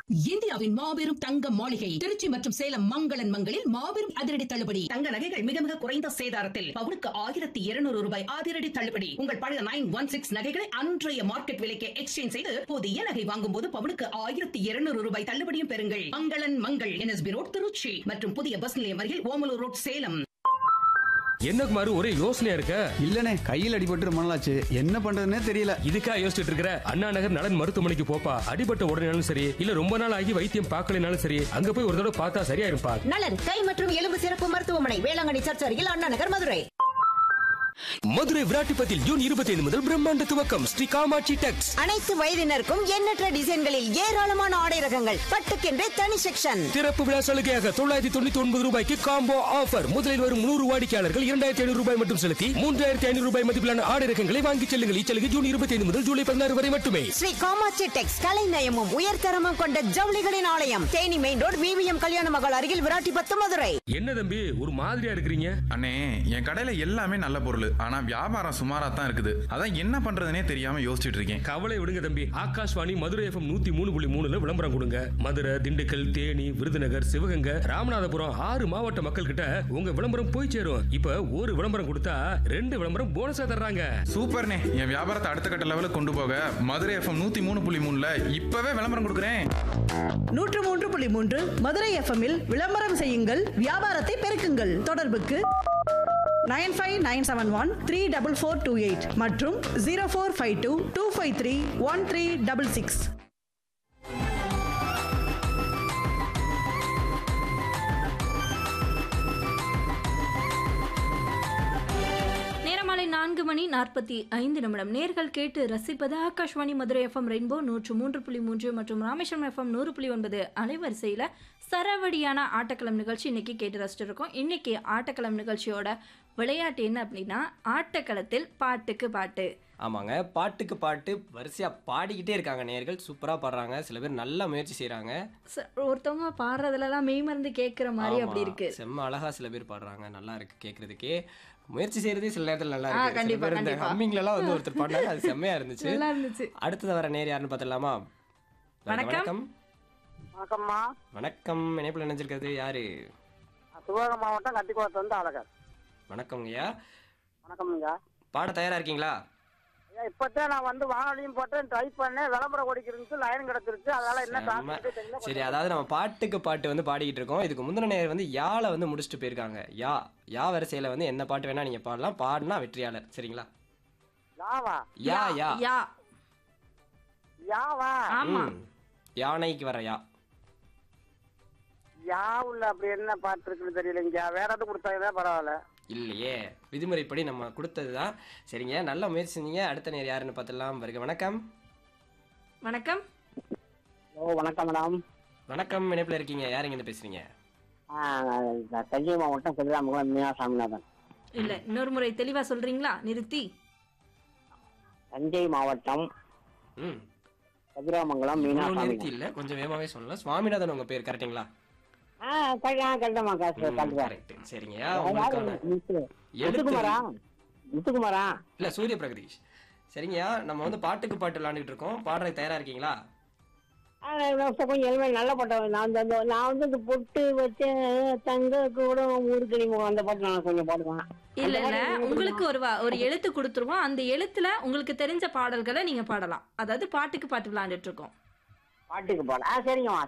இந்தியாவின் மாபெரும் தங்க மாளிகை திருச்சி மற்றும் சேலம் மங்களன் மங்களில் மாபெரும் அதிரடி தள்ளுபடி தங்க நகைகள் மிக மிக குறைந்த சேதாரத்தில் பவுனுக்கு ஆயிரத்தி இருநூறு ரூபாய் அதிரடி தள்ளுபடி உங்கள் பழைய நைன் ஒன் சிக்ஸ் நகைகளை அன்றைய மார்க்கெட் விலைக்கு எக்ஸ்சேஞ்ச் செய்து புதிய நகை வாங்கும் போது பவுனுக்கு ஆயிரத்தி இருநூறு ரூபாய் தள்ளுபடியும் பெறுங்கள் மங்களன் மங்கள் என்எஸ்பி ரோட் திருச்சி மற்றும் புதிய பஸ் நிலையம் அருகில் ஓமலூர் ரோட் சேலம் என்ன குமாரு ஒரே யோசனையா இருக்க இல்லனே கையில் அடிபட்டு ரொம்ப நாளாச்சு என்ன பண்றதுன்னே தெரியல இதுக்கா யோசிச்சுட்டு இருக்கிற அண்ணா நகர் நலன் மருத்துவமனைக்கு போப்பா அடிபட்ட உடனேனாலும் சரி இல்ல ரொம்ப நாள் ஆகி வைத்தியம் பார்க்கலனாலும் சரி அங்க போய் ஒரு தடவை பார்த்தா சரியா இருப்பா நலன் கை மற்றும் எலும்பு சிறப்பு மருத்துவமனை வேளாங்கண்ணி சர்ச் அருகில் அண்ணா நகர் மதுரை மதுரை விராட்டிப்பத்தில் ஜூன் இருபத்தி ஐந்து முதல் பிரம்மாண்ட துவக்கம் ஸ்ரீ காமாட்சி டெக்ஸ் அனைத்து வயதினருக்கும் எண்ணற்ற டிசைன்களில் ஏராளமான ஆடை ரகங்கள் பட்டுக்கென்றே தனி செக்ஷன் திறப்பு விழா சலுகையாக தொள்ளாயிரத்தி தொண்ணூத்தி ஒன்பது ரூபாய்க்கு காம்போ ஆஃபர் முதலில் வரும் நூறு வாடிக்கையாளர்கள் இரண்டாயிரத்தி ஐநூறு ரூபாய் மட்டும் செலுத்தி மூன்றாயிரத்தி ஐநூறு ரூபாய் மதிப்பிலான ஆடை ரகங்களை வாங்கிச் செல்லுங்கள் இச்சலுகை ஜூன் இருபத்தி ஐந்து முதல் ஜூலை பதினாறு வரை மட்டுமே ஸ்ரீ காமாட்சி டெக்ஸ் கலை நயமும் உயர்தரமும் கொண்ட ஜவுளிகளின் ஆலயம் தேனி மெயின் ரோடு விவிஎம் கல்யாண மகள் அருகில் விராட்டிபத்து மதுரை என்ன தம்பி ஒரு மாதிரியா இருக்கிறீங்க அண்ணே என் கடையில எல்லாமே நல்ல பொருள் ஆனா வியாபாரம் சுமாரா தான் இருக்குது அதான் என்ன பண்றதுனே தெரியாம யோசிச்சுட்டு இருக்கேன் கவலை விடுங்க தம்பி ஆகாஷ்வாணி மதுரை எஃப்எம் நூத்தி மூணு புள்ளி மூணுல விளம்பரம் கொடுங்க மதுரை திண்டுக்கல் தேனி விருதுநகர் சிவகங்கை ராமநாதபுரம் ஆறு மாவட்ட மக்கள் கிட்ட உங்க விளம்பரம் போய் சேரும் இப்ப ஒரு விளம்பரம் கொடுத்தா ரெண்டு விளம்பரம் போனஸா தர்றாங்க சூப்பர்ண்ணே என் வியாபாரத்தை அடுத்த கட்ட லெவலுக்கு கொண்டு போக மதுரை எஃப்எம் நூத்தி மூணு புள்ளி மூணுல இப்பவே விளம்பரம் கொடுக்குறேன் நூற்று மூன்று புள்ளி மூன்று மதுரை எஃப்எம்மில் விளம்பரம் செய்யுங்கள் வியாபாரத்தை பெருக்குங்கள் தொடர்புக்கு nine five nine seven one three double four two eight மற்றும் zero four five two two five three one three double six நேரமாலை நான்கு மணி நாற்பத்தி ஐந்து நிமிடம் நேர்கள் கேட்டு ரசிப்பது ஆகாஷ்வாணி மதுரை எஃப்எம் ரெயின்போ நூற்று மூன்று புள்ளி மூன்று மற்றும் ராமேஸ்வரம் எஃப்எம் நூறு புள்ளி ஒன்பது அலைவரிசையில் சரவடியான ஆட்டக்களம் நிகழ்ச்சி இன்னைக்கு கேட்டு ரசிச்சுட்டு இருக்கோம் இன்னைக்கு ஆட்டக்களம் நிகழ்ச்சியோட விளையாட்டு என்ன அப்படின்னா ஆட்டக்களத்தில் பாட்டுக்கு பாட்டு ஆமாங்க பாட்டுக்கு பாட்டு வரிசையாக பாடிக்கிட்டே இருக்காங்க நேர்கள் சூப்பராக பாடுறாங்க சில பேர் நல்லா முயற்சி செய்கிறாங்க ச- ஒருத்தவங்க பாடுறதுலலாம் மெய் மறந்து கேட்குற மாதிரி அப்படி இருக்கு செம்ம அழகா சில பேர் பாடுறாங்க நல்லா இருக்கு கேட்கறதுக்கே முயற்சி செய்யறதே சில நேரத்தில் நல்லா ஆ, இருக்கு சில கண்டிப்பா, பேர் இந்த கண்டிப்பா. ஹம்மிங்லலாம் வந்து ஒருத்தர் பாடினாங்க அது செம்மையா இருந்துச்சு நல்லா இருந்துச்சு அடுத்தது வர நேர் யாருன்னு பார்த்துடலாமா வணக்கம். வணக்கம்மா வணக்கம் இணைப்பில் நினைச்சிருக்கிறது யாரு சிவகங்கை மாவட்டம் கட்டிக்குளத்து வந்து அழகர் வணக்கம் ஐயா வணக்கம்ங்க பாட தயாரா இருக்கீங்களா ஐயா இப்பதான் நான் வந்து வானொலியும் போட்டேன் ட்ரை பண்ணேன் விளம்பரம் ஓடிக்கிருந்துச்சு லைன் கிடச்சிருச்சு அதனால என்ன செம்ம. டாபிக் தெரியல சரி அதாவது நம்ம பாட்டுக்கு பாட்டு வந்து பாடிக்கிட்டு இருக்கோம் இதுக்கு முந்தின நேர் வந்து யால வந்து முடிச்சுட்டு போயிருக்காங்க யா யா வரிசையில வந்து என்ன பாட்டு வேணா நீங்க பாடலாம் பாடினா வெற்றியாளர் சரிங்களா யாவா யா யா யா யாவா ஆமா ம். யானைக்கு வர யா யாவுல அப்படி என்ன பாட்டு இருக்குன்னு தெரியலைங்க வேற எதுவும் கொடுத்தாங்கன்னா பரவாயில்ல இல்லையே விதிமுறைப்படி நம்ம கொடுத்தது தான் சரிங்க நல்ல முயற்சி செஞ்சீங்க அடுத்த நேர் யாருன்னு பார்த்துடலாம் வருக வணக்கம் வணக்கம் ஓ வணக்கம் மேடம் வணக்கம் இணைப்பில் இருக்கீங்க யாருங்க இருந்து பேசுறீங்க தஞ்சை மாவட்டம் கொல்லிராமகுளம் மீனா சாமிநாதன் இல்ல இன்னொரு முறை தெளிவா சொல்றீங்களா நிறுத்தி தஞ்சை மாவட்டம் ம் கதிராமங்கலம் மீனா இவ்வளவு நிறுத்தி சாமிநாதன் இல்ல கொஞ்சம் வேகமாவே சொல்லலாம் சுவாமிநாதன் உங்க பேர் கரெக்ட்டுங்களா ஆ கரெக்டமா காசு கரெக்ட் கரெக்ட் சரிங்க உங்களுக்கான எழுத்து முத்துக்குமாரா முத்துக்குமாரா இல்ல சூரிய பிரகதீஷ் சரிங்கய்யா நம்ம வந்து பாட்டுக்கு பாட்டு விளையாண்டுட்டு இருக்கோம் பாடுறதுக்கு தயாரா இருக்கீங்களா ஆ, நான் இப்ப கொஞ்சம் எளிமையா நல்ல பாட்டு நான் வந்து அந்த- நான் வந்து இந்த பொட்டு வச்ச தங்க கூட ஊருக்கு நீங்க அந்த பாட்டு நான் கொஞ்சம் பாடுவேன் இல்ல இல்ல உங்களுக்கு ஒரு வா- ஒரு எழுத்து கொடுத்துருவோம் அந்த எழுத்துல உங்களுக்கு தெரிஞ்ச பாடல்களை நீங்க பாடலாம் அதாவது பாட்டுக்கு பாட்டு விளையாண்டுட்டு இருக்கோம் பாட்டுக்கு பாடு ஆ சரிங்கம்மா